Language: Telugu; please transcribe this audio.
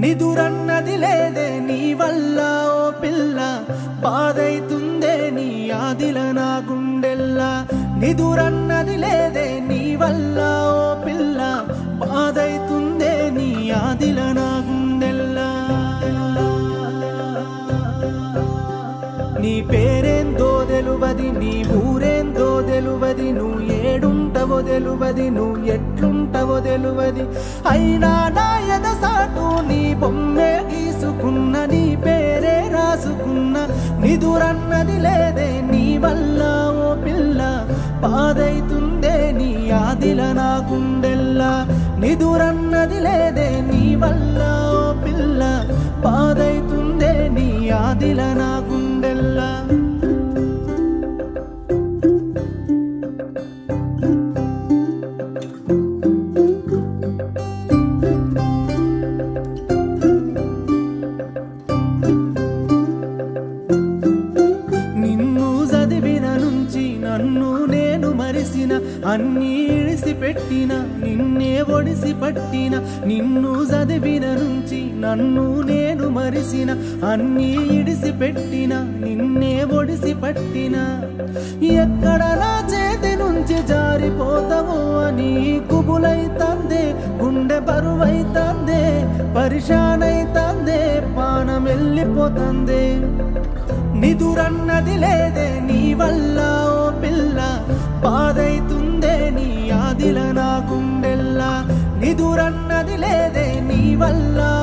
నిదురన్నది లేదే నీ వల్ల ఓ పిల్ల బాధైతుందే నీ ఆదిల నా గుండెల్లా నిదురన్నది లేదే నీ వల్ల ఓ పిల్ల బాధైతుందే నీ ఆదిల నా గుండెల్లా నీ పేరేందో తెలువది నీ ఊరేందో తెలువది నువ్వు ఏడుంటవో తెలువది నువ్వు ఎట్లుంటవో తెలువది అయినా నా ఎదసాటు నీ బొమ్మే గీసుకున్న నీ పేరే రాసుకున్న నిదురన్నది లేదే నీ వల్ల ఓ పిల్ల బాధైతుందే నీ ఆదిల నా గుండెల్లా నిదురన్నది లేదే నీ వల్ల ఓ పిల్ల బాధైతుందే నీ ఆదిల నా గుండెల్లా నిన్ను చదివిన నుంచి నన్ను నేను మరిసిన అన్నీ ఇడిసి పెట్టిన నిన్నే ఒడిసి పట్టిన నిన్ను చదివిన నుంచి నన్ను నేను మరిసిన అన్నీ ఇడిసి పెట్టిన నిన్నే ఒడిసి పట్టిన ఎక్కడ నా చేతి నుంచి జారిపోతావో అని కుబులైతందే గుండె బరువైతందే పరిశానైతందే పానం వెళ్ళిపోతందే నిదురన్నది లేదే నీ వల్ల ఓ పిల్ల బాధైతుందే నీ ఆదిల నా గుండెల్లా నిదురన్నది లేదే నీ వల్ల